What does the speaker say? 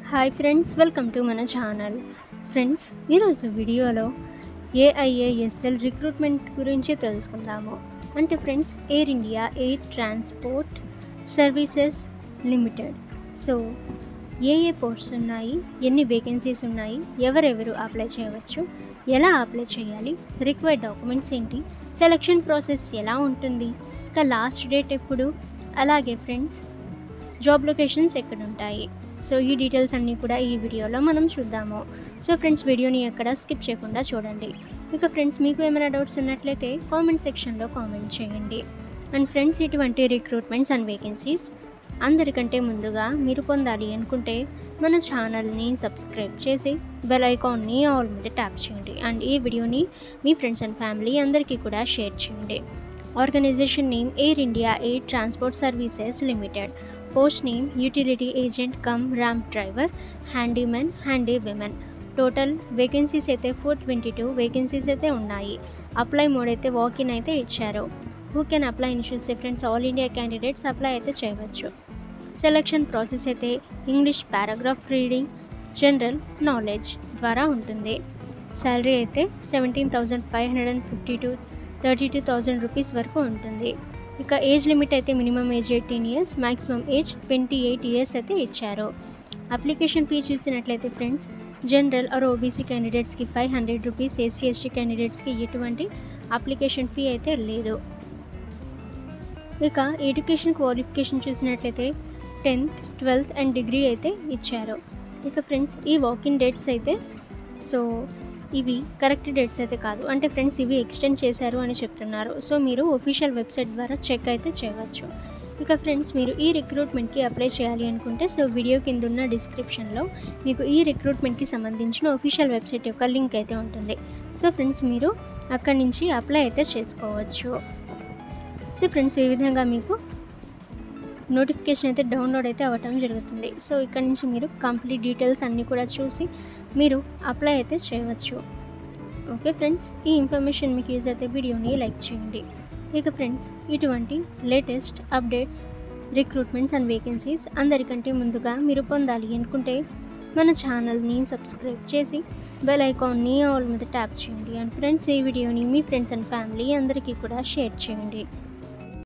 hi friends welcome to మన channel friends ఈరోజు వీడియోలో ఏఐఏఎస్ఎల్ రిక్రూట్మెంట్ గురించి తెలుసుకుందాము అంటే friends air India air transport services limited so A A posts ఉన్నాయి ఎన్ని వేకెన్సీస్ ఉన్నాయి ఎవరెవరు అప్లై చేయవచ్చు ఎలా అప్లై చేయాలి రిక్వైర్డ్ డాక్యుమెంట్స్ ఏంటి సెలక్షన్ ప్రాసెస్ ఎలా ఉంటుంది ఇంకా లాస్ట్ డేట్ ఎప్పుడు అలాగే ఫ్రెండ్స్ జాబ్ లొకేషన్స్ ఎక్కడ ఉంటాయి సో ఈ డీటెయిల్స్ అన్నీ కూడా ఈ వీడియోలో మనం చూద్దాము సో ఫ్రెండ్స్ వీడియోని ఎక్కడ స్కిప్ చేయకుండా చూడండి ఇక ఫ్రెండ్స్ మీకు ఏమైనా డౌట్స్ ఉన్నట్లయితే కామెంట్ సెక్షన్లో కామెంట్ చేయండి అండ్ ఫ్రెండ్స్ ఇటువంటి రిక్రూట్మెంట్స్ అండ్ వేకెన్సీస్ అందరికంటే ముందుగా మీరు పొందాలి అనుకుంటే మన ఛానల్ని సబ్స్క్రైబ్ చేసి బెల్ ఐకాన్ని ఆల్ మీద ట్యాప్ చేయండి అండ్ ఈ వీడియోని మీ ఫ్రెండ్స్ అండ్ ఫ్యామిలీ అందరికీ కూడా షేర్ చేయండి organisation name air India air transport services limited post name utility agent cum ramp driver handymen handy women total vacancies అయితే ఫోర్ ట్వంటీ టూ వేకెన్సీస్ అయితే ఉన్నాయి అప్లై మోడ్ అయితే walk in అయితే ఇచ్చారు who can apply in చూస్తే friends all India candidates apply అయితే చేయవచ్చు selection process అయితే English paragraph reading general knowledge ద్వారా ఉంటుంది శాలరీ అయితే seventeen thousand five hundred and fifty two thirty two thousand rupees వరకు ఉంటుంది ఇక ఏజ్ లిమిట్ అయితే minimum age eighteen years maximum age twenty eight years అయితే ఇచ్చారు అప్లికేషన్ ఫీ చూసినట్లయితే ఫ్రెండ్స్ జనరల్ ఆర్ ఓబీసీ క్యాండిడేట్స్కి five hundred rupees SC ST క్యాండిడేట్స్కి ఎటువంటి అప్లికేషన్ ఫీ అయితే లేదు ఇక ఎడ్యుకేషన్ క్వాలిఫికేషన్ చూసినట్లయితే టెన్త్ ట్వెల్త్ అండ్ డిగ్రీ అయితే ఇచ్చారు ఇక ఫ్రెండ్స్ ఈ వాకింగ్ డేట్స్ అయితే సో ఇవి కరెక్ట్ డేట్స్ అయితే కాదు అంటే ఫ్రెండ్స్ ఇవి ఎక్స్టెండ్ చేశారు అని చెప్తున్నారు సో మీరు ఒఫీషియల్ వెబ్సైట్ ద్వారా చెక్ అయితే చేయవచ్చు ఇక ఫ్రెండ్స్ మీరు ఈ రిక్రూట్మెంట్కి అప్లై చేయాలి అనుకుంటే సో వీడియో కింద ఉన్న డిస్క్రిప్షన్లో మీకు ఈ రిక్రూట్మెంట్కి సంబంధించిన ఒఫీషియల్ వెబ్సైట్ యొక్క లింక్ అయితే ఉంటుంది సో ఫ్రెండ్స్ మీరు అక్కడి నుంచి అప్లై అయితే చేసుకోవచ్చు సో ఫ్రెండ్స్ ఈ విధంగా మీకు నోటిఫికేషన్ అయితే డౌన్లోడ్ అయితే అవ్వటం జరుగుతుంది సో ఇక్కడ నుంచి మీరు కంప్లీట్ డీటెయిల్స్ అన్నీ కూడా చూసి మీరు అప్లై అయితే చేయవచ్చు ఓకే ఫ్రెండ్స్ ఈ ఇన్ఫర్మేషన్ మీకు యూజ్ అయితే వీడియోని లైక్ చేయండి ఇక ఫ్రెండ్స్ ఇటువంటి latest updates recruitments and vacancies అందరికంటే ముందుగా మీరు పొందాలి అనుకుంటే మన ఛానల్ని సబ్స్క్రైబ్ చేసి బెల్ ఐకాన్ని ఆల్ మీద ట్యాప్ చేయండి అండ్ ఫ్రెండ్స్ ఈ వీడియోని మీ ఫ్రెండ్స్ అండ్ ఫ్యామిలీ అందరికీ కూడా షేర్ చేయండి